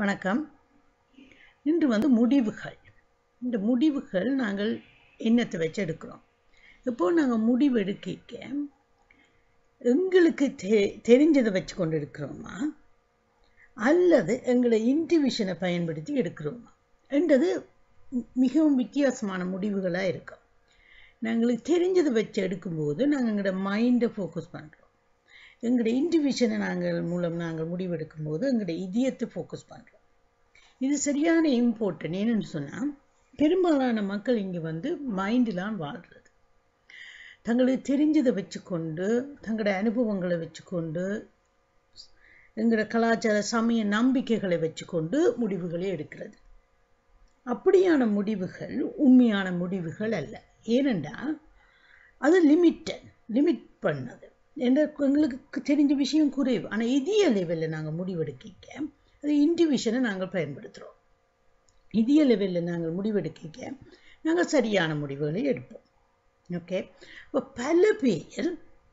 வணக்கம் இன்று வந்து முடிவுகள் இந்த முடிவுகள் நாங்கள் எண்ணத்தை வச்சு எடுக்கிறோம் இப்போ நாங்கள் முடிவு எடுக்க எங்களுக்கு தெ தெரிஞ்சதை வச்சு கொண்டு எடுக்கிறோமா அல்லது எங்களை இன்டிவிஷனை பயன்படுத்தி எடுக்கிறோமா என்றது மிகவும் வித்தியாசமான முடிவுகளாக இருக்கும் நாங்களுக்கு தெரிஞ்சதை வச்சு எடுக்கும்போது நாங்கள் எங்களோட மைண்டை ஃபோக்கஸ் பண்ணுறோம் எங்களுடைய இன்டிவிஷனை நாங்கள் மூலம் நாங்கள் முடிவெடுக்கும் போது எங்களுடைய இதயத்தை ஃபோக்கஸ் பண்ணுறோம் இது சரியான இம்பார்ட்டன் என்னன்னு சொன்னால் பெரும்பாலான மக்கள் இங்கே வந்து மைண்டிலாம் வாழ்கிறது தங்களுக்கு தெரிஞ்சதை வச்சுக்கொண்டு தங்களுடைய அனுபவங்களை வச்சுக்கொண்டு எங்களோட கலாச்சார சமய நம்பிக்கைகளை வச்சுக்கொண்டு முடிவுகளை எடுக்கிறது அப்படியான முடிவுகள் உண்மையான முடிவுகள் அல்ல ஏனென்றால் அது லிமிட்டட் லிமிட் பண்ணது என்ற எங்களுக்கு தெரிஞ்ச விஷயம் குறைவு ஆனால் இதய லெவலில் நாங்கள் முடிவெடுக்க அது இன்டிவிஷனை நாங்கள் பயன்படுத்துகிறோம் இதய லெவலில் நாங்கள் முடிவெடுக்க நாங்கள் சரியான முடிவுகளை எடுப்போம் ஓகே இப்போ பல பேர்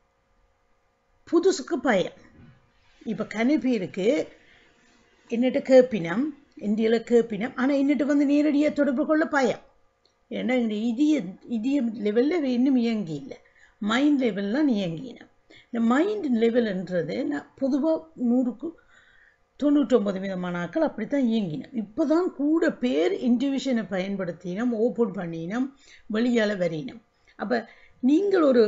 புதுசுக்கு பயம் இப்போ கன பேருக்கு என்னட்ட கேப்பினம் இந்தியாவில் கேப்பினம் ஆனால் என்னட்ட வந்து நேரடியாக தொடர்பு கொள்ள பயம் ஏன்னா எங்களுடைய இதய இதய லெவலில் இன்னும் இயங்கி இல்லை மைண்ட் லெவல்லாம் இயங்கினோம் இந்த மைண்ட் லெவல்ன்றது நான் பொதுவாக நூறுக்கு தொண்ணூற்றொம்பது விதமான ஆக்கள் அப்படி தான் இயங்கினோம் இப்போ தான் கூட பேர் இன்டிவிஷனை பயன்படுத்தினோம் ஓப்பன் பண்ணினோம் வெளியால் வரினோம் அப்போ நீங்கள் ஒரு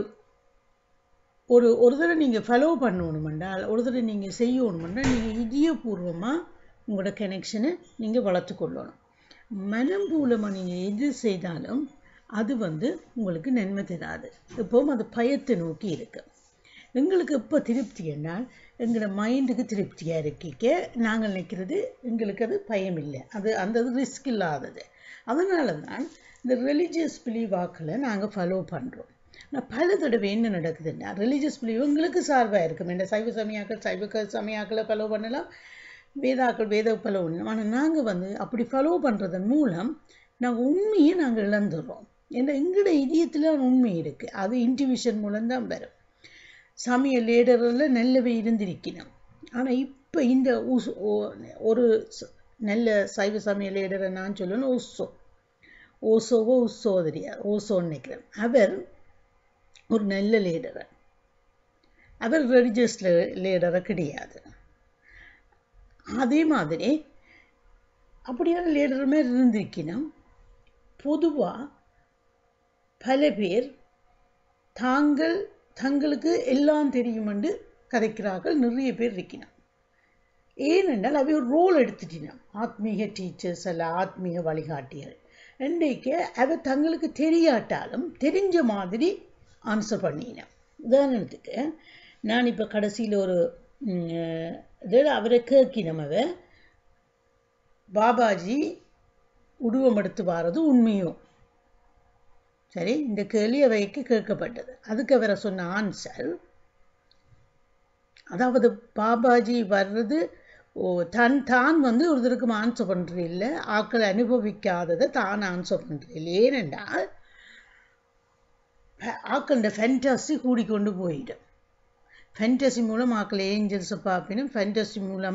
ஒரு ஒரு தடவை நீங்கள் ஃபாலோ பண்ணணுமென்றால் ஒரு தடவை நீங்கள் செய்யணுமென்றால் நீங்கள் இதயபூர்வமாக உங்களோட கனெக்ஷனை நீங்கள் வளர்த்து கொள்ளணும் மனம் மூலமாக நீங்கள் எது செய்தாலும் அது வந்து உங்களுக்கு நன்மை தராது எப்போவும் அது பயத்தை நோக்கி இருக்கு எங்களுக்கு எப்போ திருப்தி என்றால் எங்களோட மைண்டுக்கு திருப்தியாக இருக்கிக்க நாங்கள் நினைக்கிறது எங்களுக்கு அது பயம் இல்லை அது அந்த ரிஸ்க் இல்லாதது அதனால தான் இந்த ரிலீஜியஸ் பிலீவாக்களை நாங்கள் ஃபாலோ பண்ணுறோம் நான் பல தடவை என்ன நடக்குதுன்னா ரிலீஜியஸ் பிலீவ் உங்களுக்கு சார்பாக இருக்கும் இந்த சைவ சமயாக்கள் சைவ சமயாக்களை ஃபாலோ பண்ணலாம் வேதாக்கள் வேத ஃபாலோ பண்ணலாம் ஆனால் நாங்கள் வந்து அப்படி ஃபாலோ பண்ணுறதன் மூலம் நாங்கள் உண்மையை நாங்கள் இழந்துடுறோம் ஏன்னா எங்களோட இதயத்தில் உண்மை இருக்குது அது இன்டிவிஷன் மூலம்தான் வரும் சமய லேடரில் நல்லவே இருந்திருக்கணும் ஆனால் இப்போ இந்த உஸ் ஒரு நல்ல சைவ சமய லேடரை நான் சொல்லணும் உஸ்ஸோ ஓசோவோ உஸ்ஸோ தெரியாது ஓசோன்னு நினைக்கிறேன் அவர் ஒரு நல்ல லீடரை அவர் ரிலிஜியஸ் லீடரை கிடையாது அதே மாதிரி அப்படியான லீடருமே இருந்திருக்கணும் பொதுவாக பல பேர் தாங்கள் தங்களுக்கு எல்லாம் தெரியும் என்று கதைக்கிறார்கள் நிறைய பேர் இருக்கணும் ஏனென்றால் அவை ஒரு ரோல் எடுத்துட்டினோம் ஆத்மீக டீச்சர்ஸ் அல்ல ஆத்மீக வழிகாட்டிகள் இன்றைக்கு அவ தங்களுக்கு தெரியாட்டாலும் தெரிஞ்ச மாதிரி ஆன்சர் பண்ணினேன் உதாரணத்துக்கு நான் இப்போ கடைசியில் ஒரு இதில் அவரை கேட்கினோம் அவ பாபாஜி உருவம் எடுத்து வாரது உண்மையும் சரி இந்த கேள்வி அவைக்கு கேட்கப்பட்டது அதுக்கு அவரை சொன்ன ஆன்சர் அதாவது பாபாஜி வர்றது ஓ தன் தான் வந்து ஒருத்தருக்கும் ஆன்சர் பண்ணுறது இல்லை ஆக்கள் அனுபவிக்காததை தான் ஆன்சர் பண்ணுறது இல்லை ஏனென்றால் ஆக்களோட ஃபேண்டசி கூடிக்கொண்டு போயிடும் ஃபேண்டசி மூலம் ஆக்கள் ஏஞ்சல்ஸை பார்ப்பினும் ஃபேண்டசி மூலம்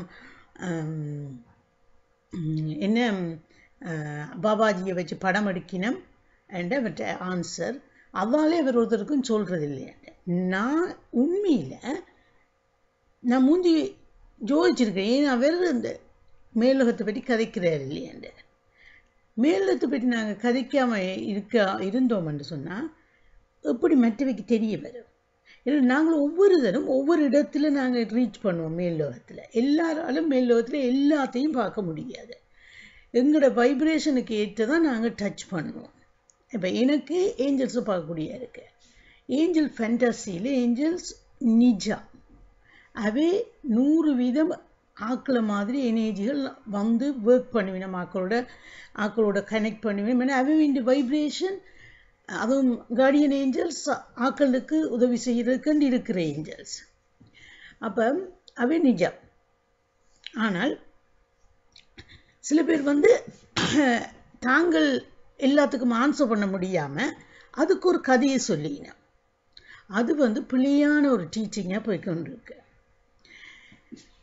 என்ன பாபாஜியை வச்சு படம் எடுக்கினோம் என்ற அவற்ற ஆன்சர் அதாலே அவர் ஒருத்தருக்கும் சொல்கிறது இல்லையாண்டு நான் உண்மையில் நான் மூஞ்சி ஜோதிச்சிருக்கேன் ஏன் அவர் இந்த மேலுகத்தை பற்றி கதைக்கிறார் இல்லையாண்டு மேலுகத்தை பற்றி நாங்கள் கதைக்காமல் இருக்க இருந்தோம் என்று சொன்னால் எப்படி மற்றவைக்கு தெரிய வரும் ஏன்னா நாங்கள் ஒவ்வொரு தரம் ஒவ்வொரு இடத்துல நாங்கள் ரீச் பண்ணுவோம் மேல்லோகத்தில் எல்லாராலும் மேல்லோகத்தில் எல்லாத்தையும் பார்க்க முடியாது எங்களோட வைப்ரேஷனுக்கு ஏற்ற தான் நாங்கள் டச் பண்ணுவோம் இப்போ எனக்கு ஏஞ்சல்ஸை பார்க்கக்கூடிய இருக்கு ஏஞ்சல் ஃபேண்டசியில் ஏஞ்சல்ஸ் நிஜா அவே நூறு வீதம் ஆக்களை மாதிரி எனர்ஜிகள் வந்து ஒர்க் பண்ணுவினோம் ஆக்களோட ஆக்களோட கனெக்ட் பண்ணுவினோம் ஏன்னா அவை இந்த வைப்ரேஷன் அதுவும் கார்டியன் ஏஞ்சல்ஸ் ஆக்களுக்கு உதவி செய்கிறதுக்கு இருக்கிற ஏஞ்சல்ஸ் அப்போ அவை நிஜம் ஆனால் சில பேர் வந்து தாங்கள் எல்லாத்துக்கும் ஆன்சர் பண்ண முடியாமல் அதுக்கு ஒரு கதையை சொல்லினேன் அது வந்து பிள்ளையான ஒரு டீச்சிங்காக போய்கொண்டிருக்கு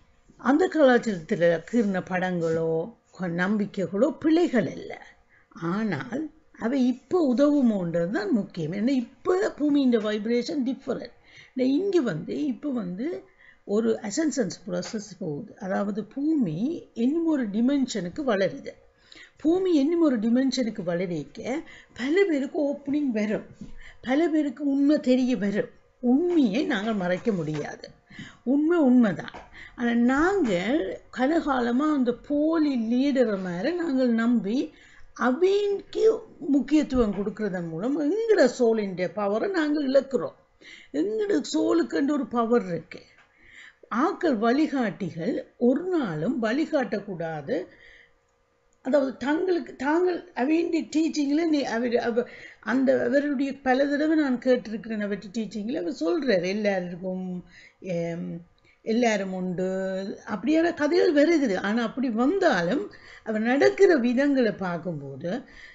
அந்த கலாச்சாரத்தில் கீறின படங்களோ கொ- நம்பிக்கைகளோ பிழைகள் இல்லை ஆனால் அவை இப்போ உதவுமோன்றது தான் முக்கியம் ஏன்னா இப்போ பூமியின் வைப்ரேஷன் டிஃப்ரெண்ட் இங்கே வந்து இப்போ வந்து ஒரு அசன்சன்ஸ் ப்ராசஸ் போகுது அதாவது பூமி இன்னும் ஒரு டிமென்ஷனுக்கு வளருது பூமி இன்னும் ஒரு டிமென்ஷனுக்கு வளரிக்க பல பேருக்கு ஓப்பனிங் வரும் பல பேருக்கு உண்மை தெரிய வரும் உண்மையை நாங்கள் மறைக்க முடியாது உண்மை உண்மைதான் ஆனால் நாங்கள் கலகாலமாக அந்த போலி லீடரை மாதிரி நாங்கள் நம்பி அவைக்கு முக்கியத்துவம் கொடுக்கறதன் மூலம் எங்களோட சோலின் பவரை நாங்கள் இழக்கிறோம் எங்களோட சோலுக்குன்ற ஒரு பவர் இருக்கு ஆக்கள் வழிகாட்டிகள் ஒரு நாளும் வழிகாட்டக்கூடாது அதாவது தங்களுக்கு தாங்கள் அவருடைய டீச்சிங்கில் நீ அவர் அவ அந்த அவருடைய பல தடவை நான் கேட்டிருக்கிறேன் அவற்றை டீச்சிங்கில் அவர் சொல்கிறார் எல்லாருக்கும் எம், எல்லாரும் உண்டு அப்படியான கதைகள் வருகுது ஆனால் அப்படி வந்தாலும் அவர் நடக்கிற விதங்களை பார்க்கும்போது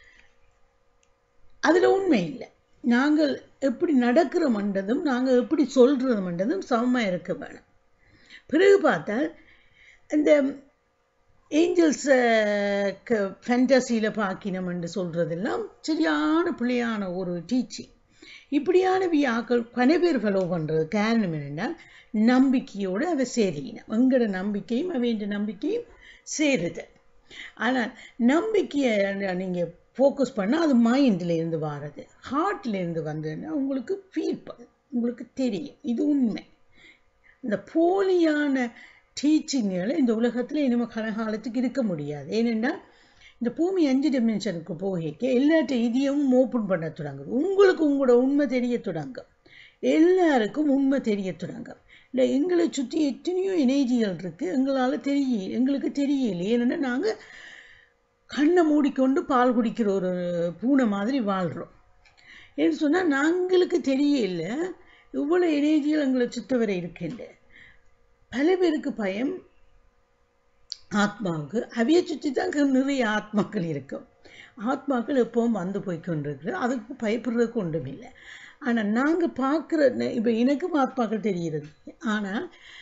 அதில் உண்மை இல்லை நாங்கள் எப்படி நடக்கிறோம்ன்றதும் நாங்கள் எப்படி சொல்கிறோம்ன்றதும் சமமாக இருக்க வேணும் பிறகு பார்த்தால் இந்த ஏஞ்சல்ஸ் ஃபேண்டசியில் பார்க்கினோம்னு சொல்கிறதெல்லாம் சரியான பிள்ளையான ஒரு டீச்சிங் இப்படியான வியாக்கள் பல பேர் ஃபாலோ பண்ணுறது காரணம் என்னென்னா நம்பிக்கையோடு அவ சேரினம் எங்களோட நம்பிக்கையும் அவன் நம்பிக்கையும் சேருது ஆனால் நம்பிக்கையை நீங்கள் ஃபோக்கஸ் பண்ணால் அது மைண்டில் இருந்து வாரது ஹார்ட்ல இருந்து வந்ததுன்னா உங்களுக்கு ஃபீல் பண்ணும் உங்களுக்கு தெரியும் இது உண்மை இந்த போலியான டீச்சிங்களை இந்த உலகத்தில் இனிமேல் கலகாலத்துக்கு இருக்க முடியாது ஏனென்னா இந்த பூமி அஞ்சு டிமென்ஷனுக்கு போகிக்க எல்லாற்ற இதையும் ஓப்பன் பண்ண தொடங்குது உங்களுக்கு உங்களோட உண்மை தெரிய தொடங்கும் எல்லாருக்கும் உண்மை தெரிய தொடங்கும் இல்லை எங்களை சுற்றி எத்தனையோ எனர்ஜிகள் இருக்குது எங்களால் தெரிய எங்களுக்கு தெரியல ஏன்னா நாங்கள் கண்ணை மூடிக்கொண்டு பால் குடிக்கிற ஒரு பூனை மாதிரி வாழ்கிறோம் ஏன்னு சொன்னால் நாங்களுக்கு தெரியல இவ்வளோ எனர்ஜிகள் எங்களை சுத்தவரை இருக்கின்ற பல பேருக்கு பயம் ஆத்மாவுக்கு அவையை சுற்றி தான் நிறைய ஆத்மாக்கள் இருக்கும் ஆத்மாக்கள் எப்பவும் வந்து போய் கொண்டிருக்கு அதுக்கு பயப்படுறதுக்கு ஒன்றும் இல்லை ஆனால் நாங்கள் பார்க்குற இப்போ எனக்கும் ஆத்மாக்கள் தெரிகிறது ஆனால்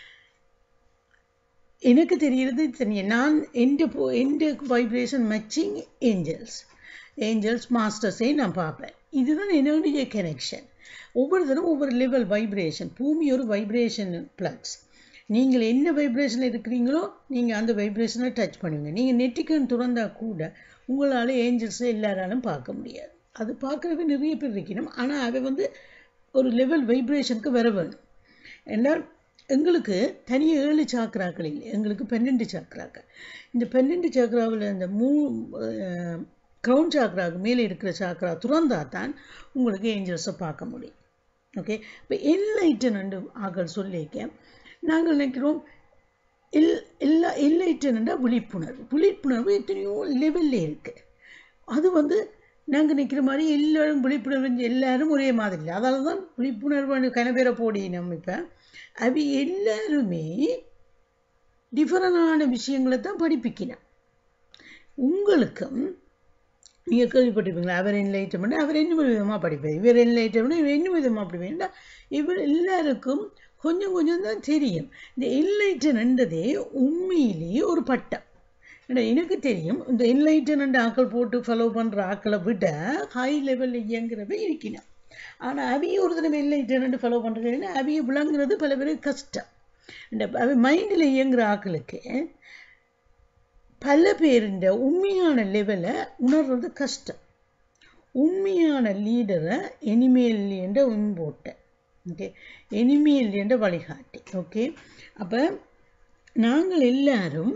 எனக்கு தெரிகிறது தெரியும் நான் எந்த போ எந்த வைப்ரேஷன் மேட்சிங் ஏஞ்சல்ஸ் ஏஞ்சல்ஸ் மாஸ்டர்ஸை நான் பார்ப்பேன் இதுதான் என்னுடைய கனெக்ஷன் ஒவ்வொரு தடவை ஒவ்வொரு லெவல் வைப்ரேஷன் பூமி ஒரு வைப்ரேஷன் பிளக்ஸ் நீங்கள் என்ன வைப்ரேஷனில் இருக்கிறீங்களோ நீங்கள் அந்த வைப்ரேஷனை டச் பண்ணுவீங்க நீங்கள் நெட்டிக்கன் துறந்தா கூட உங்களால் ஏஞ்சல்ஸை எல்லாராலும் பார்க்க முடியாது அது பார்க்குறவே நிறைய பேர் இருக்கணும் ஆனால் அதை வந்து ஒரு லெவல் வைப்ரேஷனுக்கு வர வேணும் ஏன்னா எங்களுக்கு தனியாக ஏழு சாக்கராக்கள் இல்லை எங்களுக்கு பன்னெண்டு சாக்கராக்கள் இந்த பன்னெண்டு சாக்கராவில் இந்த மூ க்ரௌன் சாக்கராவுக்கு மேலே இருக்கிற சாக்கரா துறந்தா தான் உங்களுக்கு ஏஞ்சல்ஸை பார்க்க முடியும் ஓகே இப்போ என்லைட்டன் ஆக்கள் சொல்லிக்க நாங்கள் நினைக்கிறோம் எல் எல்லா எல்லைட்டன்டா விழிப்புணர்வு விழிப்புணர்வு எத்தனையோ லெவலில் இருக்குது அது வந்து நாங்கள் நிற்கிற மாதிரி எல்லாரும் விழிப்புணர்வு எல்லாரும் ஒரே மாதிரி இல்லை அதால தான் விழிப்புணர்வு கனபேரை போடி நம்ம இப்போ அவை எல்லாருமே டிஃப்ரெண்டான விஷயங்களை தான் படிப்பிக்கணும் உங்களுக்கும் நீங்கள் கேள்விப்பட்டிருப்பீங்களா அவர் என்லைட்டமெண்ட் அவர் என்ன விதமாக படிப்பார் இவர் என்லைட்டமெண்ட் இவர் என்ன விதமாக படிப்பேன் இவர் எல்லாருக்கும் கொஞ்சம் கொஞ்சம் தான் தெரியும் இந்த என்லைட்டன்ன்றதே உண்மையிலேயே ஒரு பட்டம் ஏன்னா எனக்கு தெரியும் இந்த என்லைட்டன் ஆக்கள் போட்டு ஃபாலோ பண்ணுற ஆக்களை விட ஹை லெவலில் இயங்குறவ இருக்கணும் ஆனால் அவைய ஒரு தடவை என்லைட்டன் ஃபாலோ பண்ணுறது அவைய விளங்குறது பல பேருக்கு கஷ்டம் இந்த அவை மைண்டில் இயங்குற ஆக்களுக்கு பல பேருண்ட உண்மையான லெவலை உணர்றது கஷ்டம் உண்மையான லீடரை எனிமேல் என்ற உன்போட்டை ஓகே எனிமேல் என்ற வழிகாட்டி ஓகே அப்போ நாங்கள் எல்லாரும்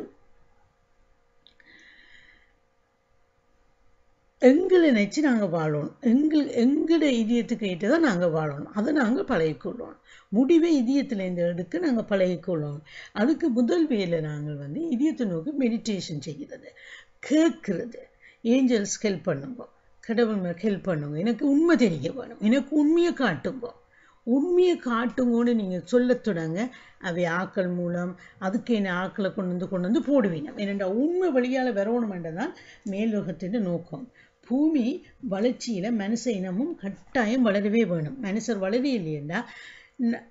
எங்களை நினச்சி நாங்கள் வாழணும் எங்கள் எங்களோட இதயத்துக்கு ஏற்று தான் நாங்கள் வாழணும் அதை நாங்கள் பழகிக்கொள்ளணும் முடிவை இதயத்திலேருந்து எடுக்க நாங்கள் பழகிக்கொள்ளணும் அதுக்கு முதல் வேலை நாங்கள் வந்து இதயத்தை நோக்கி மெடிடேஷன் செய்கிறது கேட்குறது ஏஞ்சல்ஸ் ஹெல்ப் பண்ணுங்க கடவுள் ஹெல்ப் பண்ணுங்க எனக்கு உண்மை தெரிய வேணும் எனக்கு உண்மையை காட்டுங்க உண்மையை காட்டுங்கன்னு நீங்கள் சொல்ல தொடங்க அவை ஆக்கள் மூலம் அதுக்கு என்ன ஆக்களை கொண்டு வந்து கொண்டு வந்து போடுவீங்க ஏனென்றா உண்மை வழியால் வரணுமென்றதான் மேலுலகத்தின் நோக்கம் பூமி வளர்ச்சியில் மனுஷ இனமும் கட்டாயம் வளரவே வேணும் மனுஷர் வளரவே இல்லையென்றா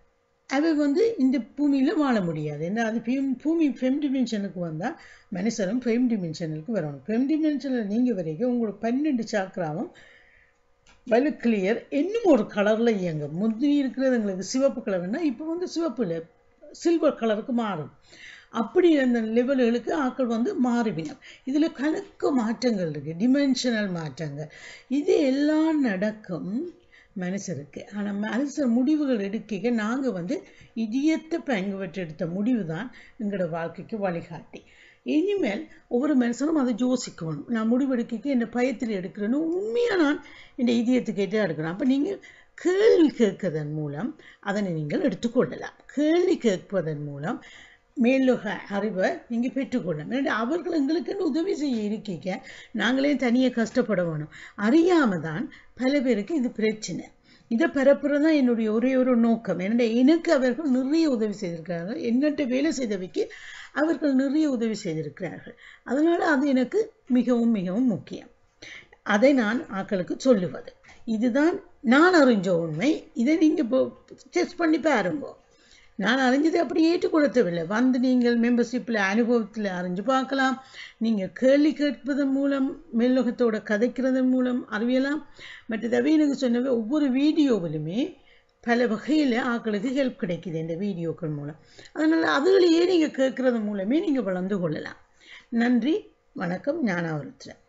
அவை வந்து இந்த பூமியில் வாழ முடியாது ஏன்னா அது ஃபெம் பூமி ஃபெம் டிமென்ஷனுக்கு வந்தால் மனுஷனும் ஃபெம் டிமென்ஷனுக்கு வரணும் ஃபெம் டிமென்ஷனில் நீங்கள் வரைக்கும் உங்களுக்கு பன்னெண்டு சாக்கராவும் வலு கிளியர் இன்னும் ஒரு கலரில் இயங்கும் முந்தி இருக்கிறது எங்களுக்கு சிவப்பு கலர்னா இப்போ வந்து சிவப்பில் சில்வர் கலருக்கு மாறும் அப்படி அந்த லெவல்களுக்கு ஆக்கள் வந்து மாறுவினம் இதில் கணக்கு மாற்றங்கள் இருக்குது டிமென்ஷனல் மாற்றங்கள் இது எல்லாம் நடக்கும் மனுஷருக்கு ஆனால் மனுஷர் முடிவுகள் எடுக்க நாங்கள் வந்து இதயத்தை பயன்பெற்று எடுத்த முடிவு தான் எங்களோட வாழ்க்கைக்கு வழிகாட்டி இனிமேல் ஒவ்வொரு மனுஷனும் அதை யோசிக்கணும் நான் முடிவெடுக்க இந்த பயத்தில் எடுக்கிறேன்னு உண்மையாக நான் இந்த இதயத்துக்கு எதிராக எடுக்கிறேன் அப்போ நீங்கள் கேள்வி கேட்கதன் மூலம் அதனை நீங்கள் எடுத்துக்கொள்ளலாம் கேள்வி கேட்பதன் மூலம் மேலுக அறிவை நீங்கள் பெற்றுக்கொள்ளணும் ஏன்னா அவர்கள் எங்களுக்குன்னு உதவி செய்ய இருக்கீங்க நாங்களே தனியாக கஷ்டப்பட வேணும் அறியாமல் தான் பல பேருக்கு இது பிரச்சனை இதை பரப்புறது தான் என்னுடைய ஒரே ஒரு நோக்கம் என்னுடைய எனக்கு அவர்கள் நிறைய உதவி செய்திருக்கிறார்கள் என்னட்ட வேலை செய்தவைக்கு அவர்கள் நிறைய உதவி செய்திருக்கிறார்கள் அதனால் அது எனக்கு மிகவும் மிகவும் முக்கியம் அதை நான் ஆக்களுக்கு சொல்லுவது இதுதான் நான் அறிஞ்ச உண்மை இதை நீங்கள் இப்போ டெஸ்ட் பண்ணி பாருங்க நான் அறிஞ்சதை அப்படி ஏற்றுக்கொடுத்தவில்லை வந்து நீங்கள் மெம்பர்ஷிப்பில் அனுபவத்தில் அறிஞ்சு பார்க்கலாம் நீங்கள் கேள்வி கேட்பதன் மூலம் மெல்லுகத்தோட கதைக்கிறதன் மூலம் அறியலாம் மற்றதவே எனக்கு சொன்னவே ஒவ்வொரு வீடியோவிலுமே பல வகையில் ஆக்களுக்கு ஹெல்ப் கிடைக்குது இந்த வீடியோக்கள் மூலம் அதனால் அதுகளையே நீங்கள் கேட்குறது மூலமே நீங்கள் வளர்ந்து கொள்ளலாம் நன்றி வணக்கம் ஞானாவருத்திரன்